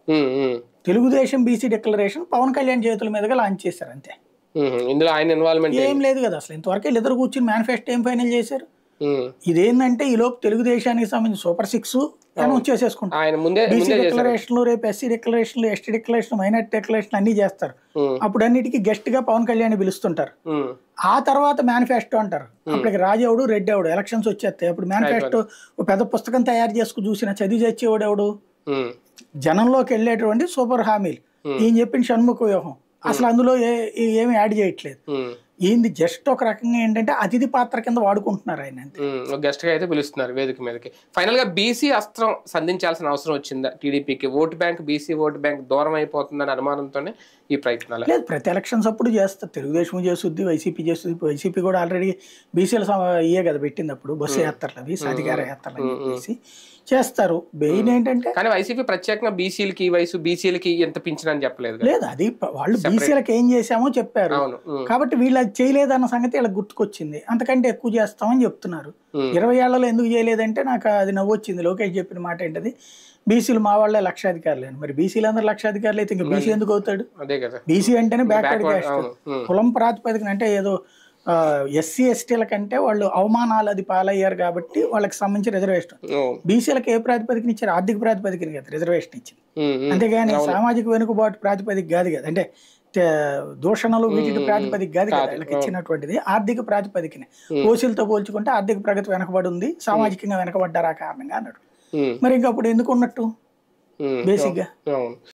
ఉమ్, ఉమ్, Telugu Desam BC declaration Pawan Kalyan చేతుల మీదుగా లాంచ్ చేశారు అంతే ఉమ్. ఇందులో ఆయన ఇన్వాల్వ్మెంట్ ఏం లేదు కదా అసలు ఇంతవరకు వీళ్ళిద్దరు కూర్చుని మేనిఫెస్టో ఏం ఫైనల్ చేశారు ఉమ్. ఇదేంటంటే ఈ లోపు తెలుగుదేశానికి సంబంధించి సూపర్ సిక్స్ అనౌన్స్ చేసేసుకుంటారు ఆయన ముందే బీసీ ముందే చేశారు డిక్లరేషన్లు రేపు ఎస్సీ డిక్లరేషన్లు ఎస్టీ డిక్లరేషన్ మైనార్టీ డిక్లరేషన్ అన్ని చేస్తారు ఉమ్, అప్పుడు అన్నిటికీ గెస్ట్ గా పవన్ కళ్యాణ్ పిలుస్తుంటారు ఉమ్, ఆ తర్వాత మేనిఫెస్టో అంటారు అప్పటికి రాజేవుడు రెడ్డి ఎవడు ఎలక్షన్స్ వచ్చేస్తాయి అప్పుడు మేనిఫెస్టో ఒక పెద్ద పుస్తకం తయారు చేసుకుని చూసిన చదివి చచ్చేవాడు ఎవడు ఉమ్, జనంలోకి వెళ్ళేటువంటి సూపర్ హామీలు ఈయన చెప్పిన షణ్ముఖ వ్యూహం అసలు అందులో ఏ ఏ- ఏమీ యాడ్ చేయట్లేదు ఉమ్, ఈయనది జస్ట్ ఒక రకంగా ఏంటంటే అతిథి పాత్ర కింద వాడుకుంటున్నారు ఆయన అంతే ఉమ్. ఒక గెస్ట్ గా అయితే పిలుస్తున్నారు వేదిక మీదకి ఫైనల్ గా బీసీ అస్త్రం సంధించాల్సిన అవసరం వచ్చిందా టీడీపీకి vote bank BC vote bank దూరం అయిపోతుందనే అనుమానంతోనే ఈ ప్రయత్నాలు లేదు ప్రతి ఎలక్షన్స్ అప్పుడు చేస్తారు తెలుగుదేశం చేస్తుంది వైసీపీ చేస్తుంది వైసీపీ కూడా ఆల్రెడీ బీసీల ఇయే కదా పెట్టింది అప్పుడు బస్సు యాత్రలు అవి సాధికార యాత్రలు అని చెప్పేసి చేస్తారు మెయిన్ ఏంటంటే కానీ వైసీపీ ప్రత్యేకంగా బీసీలకి ఈ వయసు బీసీలకి ఎంత పింఛన్ అని చెప్పలేదు కదా. లేదు అది ప- వాళ్ళు బీసీలకు ఏం చేశామో చెప్పారు అవును ఉమ్, కాబట్టి వీళ్ళు అది చేయలేదన్న సంగతి వీళ్ళకి గుర్తుకొచ్చింది అంతకంటే ఎక్కువ చేస్తామని చెప్తున్నారు Hmm. ఇరవై ఏళ్లలో ఎందుకు చేయలేదంటే నాకు అది నవ్వొచ్చింది లోకేష్ చెప్పిన మాట ఏంటది బీసీలు మా వాళ్ళే లక్షాధికారులు అని మరి బీసీలు అందరూ లక్షాధికారులు అయితే ఇంకా బీసీ ఎందుకు అవుతాడు అదే కదా బీసీ అంటేనే బ్యాక్వర్డ్ Backward, క్యాస్ట్ అవును ఉమ్, కులం ప్రాతిపదికన అంటే ఏదో ఎస్సీ ఎస్టీల కంటే వాళ్ళు అవమానాలు అది పాలయ్యారు కాబట్టి వాళ్ళకి సంబంధించి రిజర్వేషన్ ఉమ్, బీసీలకు ఏ ప్రాతిపదికన ఇచ్చారు ఆర్థిక ప్రాతిపదికన కదా రిజర్వేషన్ ఇచ్చింది ఉమ్, ఉమ్. అంతేగాని సామాజిక వెనుకబాటు ప్రాతిపదిక కాదు కదా అంటే తే- దూషణలు వీటి ప్రాతిపదిక కాదు కదా వీళ్ళకి ఇచ్చినటువంటిది ఆర్థిక ప్రాతిపదికనే ఓసీలతో పోల్చుకుంటే ఆర్థిక ప్రగతి వెనకబడి ఉంది సామాజికంగా వెనకబడ్డారు ఆ కారణంగా అన్నాడు ఉమ్, మరి ఇంకా అప్పుడు ఎందుకు ఉన్నట్టు ఉమ్. బేసిక్ గా అవును